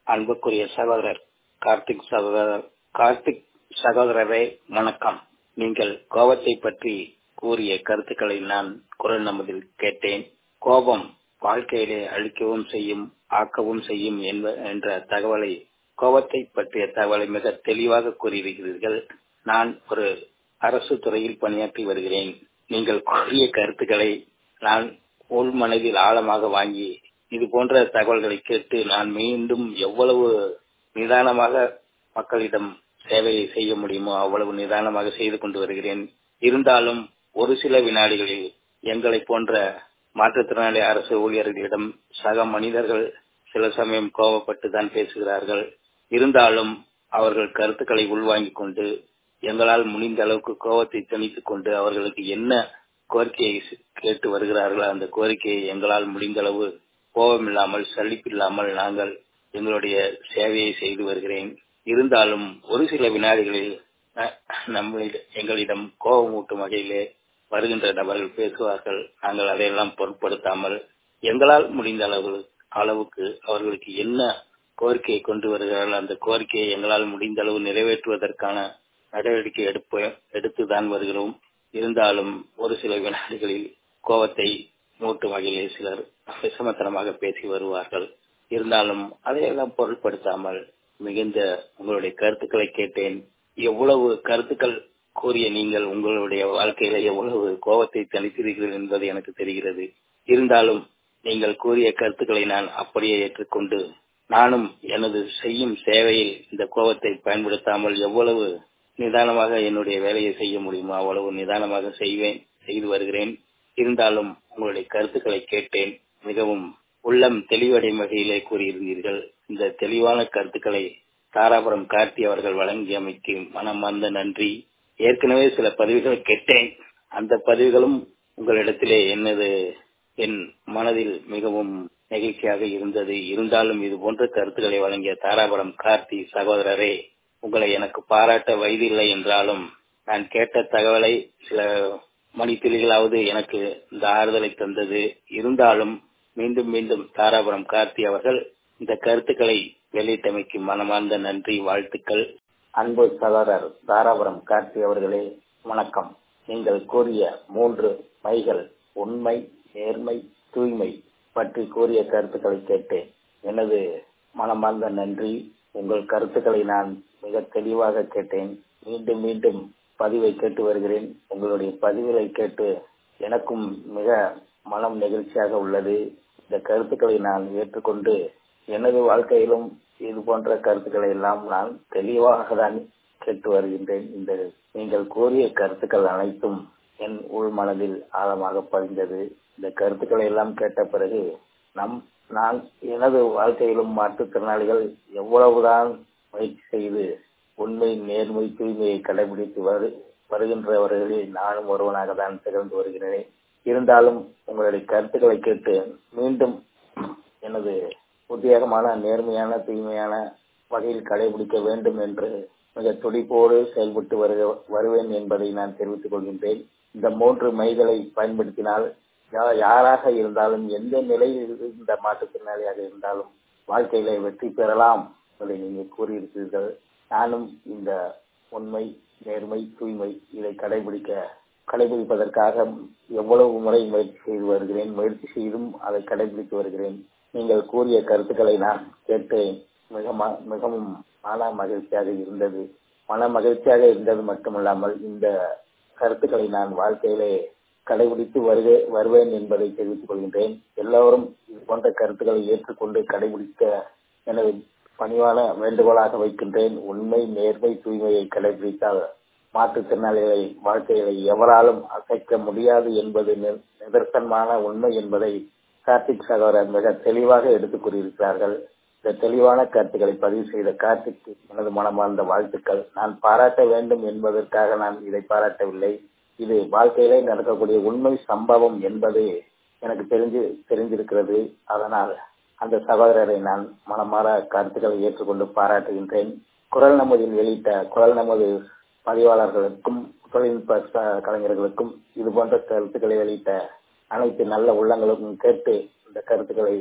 அன்புக்குரிய சகோதரர் கார்த்திக் சகோதரர் கார்த்திக் சகோதரரே வணக்கம் நீங்கள் கோபத்தை பற்றி கூறிய கருத்துக்களை நான் குரல் நமதில் கேட்டேன் கோபம் வாழ்க்கையிலே அழிக்கவும் செய்யும் ஆக்கவும் செய்யும் என்ற தகவலை கோபத்தை பற்றிய தகவலை மிக தெளிவாக கூறியிருக்கிறீர்கள் நான் ஒரு அரசு துறையில் பணியாற்றி வருகிறேன் நீங்கள் கூறிய கருத்துக்களை நான் உள் மனதில் ஆழமாக வாங்கி இது போன்ற தகவல்களை கேட்டு நான் மீண்டும் எவ்வளவு நிதானமாக மக்களிடம் சேவையை செய்ய முடியுமோ அவ்வளவு நிதானமாக செய்து கொண்டு வருகிறேன் இருந்தாலும் ஒரு சில வினாடிகளில் எங்களை போன்ற மாற்றுத்திறனாளி அரசு ஊழியர்களிடம் சக மனிதர்கள் சில சமயம் கோபப்பட்டு தான் பேசுகிறார்கள் இருந்தாலும் அவர்கள் கருத்துக்களை உள்வாங்கிக் கொண்டு எங்களால் முடிந்த அளவுக்கு கோபத்தை தணித்துக் கொண்டு அவர்களுக்கு என்ன கோரிக்கையை கேட்டு வருகிறார்களோ அந்த கோரிக்கையை எங்களால் முடிந்த அளவு கோபமில்லாமல் சலிப்பில்லாமல் நாங்கள் எங்களுடைய சேவையை செய்து வருகிறேன் இருந்தாலும் ஒரு சில வினாடிகளில் நம்மளிடம் எங்களிடம் கோபமூட்டும் வகையிலே வருகின்ற நபர்கள் பேசுவார்கள் நாங்கள் அதையெல்லாம் பொருட்படுத்தாமல் எங்களால் முடிந்த அளவு அளவுக்கு அவர்களுக்கு என்ன கோரிக்கையை கொண்டு வருகிறார்கள் அந்த கோரிக்கையை எங்களால் முடிந்த அளவு நிறைவேற்றுவதற்கான நடவடிக்கை எடுப்ப எடுத்துதான் வருகிறோம் இருந்தாலும் ஒரு சில வினாடிகளில் கோபத்தை மூட்டும் வகையிலே சிலர் விஷமத்தனமாக பேசி வருவார்கள் இருந்தாலும் அதையெல்லாம் பொருட்படுத்தாமல் மிகுந்த உங்களுடைய கருத்துக்களை கேட்டேன் எவ்வளவு கருத்துக்கள் கூறிய நீங்கள் உங்களுடைய வாழ்க்கையில எவ்வளவு கோபத்தை தனித்தீர்கள் என்பது எனக்கு தெரிகிறது இருந்தாலும் நீங்கள் கூறிய கருத்துக்களை நான் அப்படியே ஏற்றுக்கொண்டு நானும் எனது செய்யும் சேவையில் இந்த கோபத்தை பயன்படுத்தாமல் எவ்வளவு நிதானமாக என்னுடைய வேலையை செய்ய முடியுமோ அவ்வளவு நிதானமாக செய்வேன் செய்து வருகிறேன் இருந்தாலும் உங்களுடைய கருத்துக்களை கேட்டேன் மிகவும் உள்ளம் தெளிவடையும் வகையிலே கூறியிருந்தீர்கள் இந்த தெளிவான கருத்துக்களை தாராபுரம் கார்த்தி அவர்கள் வழங்கியமைக்கு மனமார்ந்த நன்றி ஏற்கனவே சில பதிவுகளை கேட்டேன் அந்த பதிவுகளும் உங்களிடத்திலே என்னது என் மனதில் மிகவும் நெகிழ்ச்சியாக இருந்தது இருந்தாலும் இது போன்ற கருத்துக்களை வழங்கிய தாராபுரம் கார்த்தி சகோதரரே உங்களை எனக்கு பாராட்ட வயதில்லை என்றாலும் நான் கேட்ட தகவலை சில மணித்துளிகளாவது எனக்கு இந்த ஆறுதலை தந்தது இருந்தாலும் மீண்டும் மீண்டும் தாராபுரம் கார்த்தி அவர்கள் இந்த கருத்துக்களை வெளியிட்டமைக்கு மனமார்ந்த நன்றி வாழ்த்துக்கள் அன்பு சகோதரர் தாராபுரம் கார்த்தி அவர்களே வணக்கம் நீங்கள் கூறிய மூன்று மைகள் உண்மை நேர்மை தூய்மை பற்றி கூறிய கருத்துக்களை கேட்டேன் எனது மனமார்ந்த நன்றி உங்கள் கருத்துக்களை நான் மிக தெளிவாக கேட்டேன் மீண்டும் மீண்டும் பதிவை கேட்டு வருகிறேன் உங்களுடைய பதிவுகளை கேட்டு எனக்கும் மிக மனம் நெகிழ்ச்சியாக உள்ளது இந்த கருத்துக்களை நான் ஏற்றுக்கொண்டு எனது வாழ்க்கையிலும் இது போன்ற கருத்துக்களை எல்லாம் நான் தெளிவாக தான் கேட்டு வருகின்றேன் இந்த நீங்கள் கூறிய கருத்துக்கள் அனைத்தும் என் உள் மனதில் ஆழமாக பதிந்தது இந்த கருத்துக்களை எல்லாம் கேட்ட பிறகு நம் நான் எனது வாழ்க்கையிலும் மாற்றுத்திறனாளிகள் எவ்வளவுதான் முயற்சி செய்து உண்மை நேர்மை தூய்மையை கடைபிடித்து வரு வருகின்றவர்களில் நானும் ஒருவனாக தான் திகழ்ந்து வருகிறேன் இருந்தாலும் உங்களுடைய கருத்துக்களை கேட்டு மீண்டும் எனது உத்தியோகமான நேர்மையான தூய்மையான வகையில் கடைபிடிக்க வேண்டும் என்று மிக துடிப்போடு செயல்பட்டு வருக வருவேன் என்பதை நான் தெரிவித்துக் கொள்கின்றேன் இந்த மூன்று மைகளை பயன்படுத்தினால் யாராக இருந்தாலும் எந்த நிலையில் இருந்த மாற்றுத்திறனாளியாக இருந்தாலும் வாழ்க்கையில வெற்றி பெறலாம் என்பதை நீங்கள் கூறியிருக்கிறீர்கள் நானும் இந்த உண்மை நேர்மை தூய்மை இதை கடைபிடிக்க கடைபிடிப்பதற்காக எவ்வளவு முறை முயற்சி செய்து வருகிறேன் முயற்சி செய்தும் அதை கடைபிடித்து வருகிறேன் நீங்கள் கூறிய கருத்துக்களை நான் கேட்டு மிக மிகவும் மன மகிழ்ச்சியாக இருந்தது மன மகிழ்ச்சியாக இருந்தது மட்டுமல்லாமல் இந்த கருத்துக்களை நான் வாழ்க்கையிலே கடைபிடித்து வருக வருவேன் என்பதை தெரிவித்துக் கொள்கின்றேன் எல்லோரும் இது போன்ற கருத்துக்களை ஏற்றுக்கொண்டு கடைபிடிக்க எனது பணிவான வேண்டுகோளாக வைக்கின்றேன் உண்மை நேர்மை தூய்மையை கடைபிடித்தால் மாற்றுத்திறனாளிகளை வாழ்க்கைகளை எவராலும் அசைக்க முடியாது என்பது நிதர்சனமான உண்மை என்பதை கார்த்திக் சகோதரர் மிக தெளிவாக எடுத்துக் கூறியிருக்கிறார்கள் இந்த தெளிவான கருத்துக்களை பதிவு செய்த கார்த்திக் எனது மனமார்ந்த வாழ்த்துக்கள் நான் பாராட்ட வேண்டும் என்பதற்காக நான் இதை பாராட்டவில்லை இது வாழ்க்கையிலே நடக்கக்கூடிய உண்மை சம்பவம் என்பது எனக்கு தெரிஞ்சு தெரிஞ்சிருக்கிறது அதனால் அந்த சகோதரரை நான் மனமாற கருத்துக்களை ஏற்றுக்கொண்டு பாராட்டுகின்றேன் குரல் நமதில் வெளியிட்ட குரல் நமது பதிவாளர்களுக்கும் தொழில்நுட்ப கலைஞர்களுக்கும் இது போன்ற கருத்துக்களை வெளியிட்ட அனைத்து நல்ல உள்ளங்களுக்கும் கேட்டு இந்த கருத்துக்களை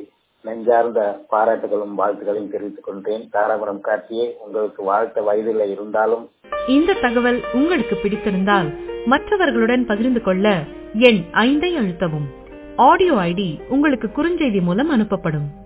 நெஞ்சார்ந்த பாராட்டுகளும் வாழ்த்துக்களையும் தெரிவித்துக் கொண்டேன் தாராபுரம் கார்த்தியை உங்களுக்கு வாழ்த்த வயதில் இருந்தாலும் இந்த தகவல் உங்களுக்கு பிடித்திருந்தால் மற்றவர்களுடன் பகிர்ந்து கொள்ள எண் ஐந்தை அழுத்தவும் ஆடியோ ஐடி உங்களுக்கு குறுஞ்செய்தி மூலம் அனுப்பப்படும்